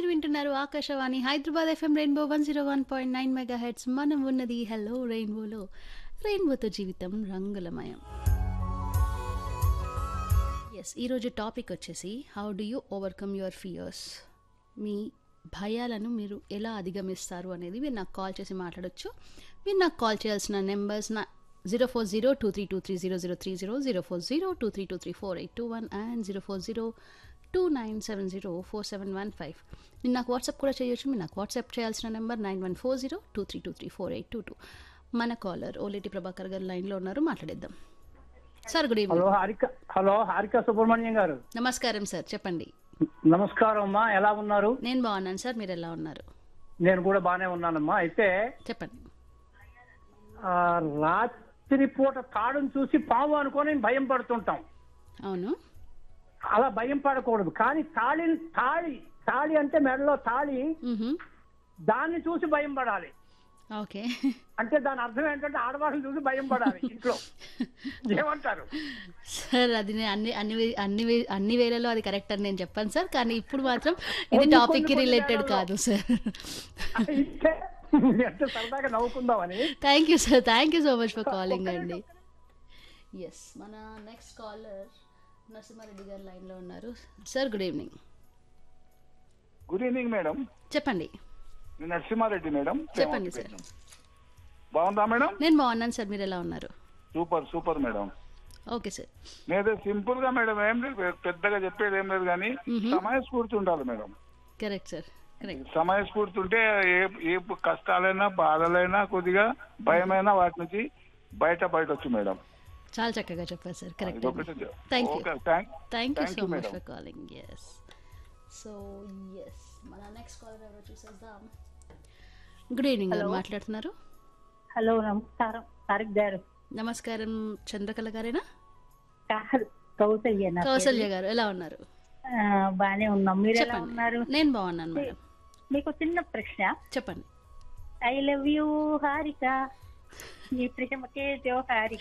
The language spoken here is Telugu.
మీరు వింటున్నారు Akashvani Hyderabad FM rainbow one zero one point nine mega heads మనం ఉన్నది హలో రెయిన్బోలో రెయిన్బోతో జీవితం రంగులమయం ఎస్ ఈరోజు టాపిక్ వచ్చేసి how do you overcome your fears మీ భయాలను మీరు ఎలా అధిగమిస్తారు అనేది మీరు నాకు కాల్ చేసి మాట్లాడొచ్చు మీరు నాకు కాల్ చేయాల్సిన నెంబర్స్ నా zero four zero two three two three zero zero three zero zero four zero two three two three four eight two one and zero four zero two nine seven zero four seven one five మీరు నాకు వాట్సాప్ కూడా చేయొచ్చు మీరు నాకు వాట్సాప్ చేయాల్సిన number nine one four zero two three two three four eight two two మన కాలర్ ఓలేటి ప్రభాకర్ గారు లైన్లో ఉన్నారు మాట్లాడేద్దాం sir good evening hello Harika hello Harika Subrahmanyam garu నమస్కారం సార్ చెప్పండి నమస్కారం అమ్మా ఎలా ఉన్నారు నేను బాగున్నాను సార్ మీరు ఎలా ఉన్నారు నేను కూడా బానే ఉన్నానమ్మా అయితే చెప్పండి ఆ, రాత్రి పూట తాడును చూసి పాము అనుకొని భయం పడుతుంటాం అవును అలా భయం పడకూడదు కానీ తాళి తాళి తాళి అంటే మెడలో తాళి మ్హూ. దాన్ని చూసి భయం పడాలి ఓకే అంటే దాని అర్థం ఏంటంటే ఆడవాళ్ళని చూసి భయం పడాలి ఇంట్లో ఏమంటారు సార్ అది నేను అన్ని అన్ని వే- అన్ని వే- అన్ని వేళలో అది కరెక్ట్ అని నేను చెప్పాను సార్ కానీ ఇప్పుడు మాత్రం ఇది కొన్ని- టాపిక్ కి కొన్ని రిలేటెడ్ వేళల్లో. కాదు సార్ అంటే అంటే సరదాగా నవ్వుకుందామని thank you sir thank you so much for calling అండి ఎస్ మన నెక్స్ట్ కాలర్ నరసింహారెడ్డి గారు లైన్లో ఉన్నారు sir good evening good evening madam చెప్పండి నేను నరసింహారెడ్డి మేడం చెప్పండి సార్ బాగుందా మేడం నేను బాగున్నాను సార్ మీరు ఎలా ఉన్నారు super super madam okay sir నేనే సింపుల్ గా మేడం ఏం లేదు పెద్దగా చెప్పేది ఏం లేదు కానీ సమయస్ఫూర్తి ఉండాలి మేడం కరెక్ట్ సార్ కరెక్ట్ సమయస్ఫూర్తి ఉంటే ఏ ఏ కష్టాలైనా బాధలైనా కొద్దిగా భయమైనా వాటి నుంచి బయట బయటొచ్చు మేడం చాలా చక్కగా చెప్పారు సార్ కరెక్ట్ ఇదొకటి thank you okay thank thank you Thank so you, much madam. For calling yes so yes మన నెక్స్ట్ కాలర్ ఎవరో చూసేద్దాం గుడ్ ఈవినింగ్ గారు మాట్లాడుతున్నారు హలో నమస్కారం తారిక్ గారు నమస్కారం చంద్రకళ గారేనా కాదు కౌసల్య నా పేరు. కౌసల్య గారు ఎలా ఉన్నారు ఆ, బానే ఉన్నాం మీరు ఎలా చెప్పండి ఉన్నారు నేను బాగున్నాను మేడం మీకు చిన్న ప్రశ్న చెప్పండి ఐ లవ్ యూ హారిక మీ ప్రేమకే జో హారిక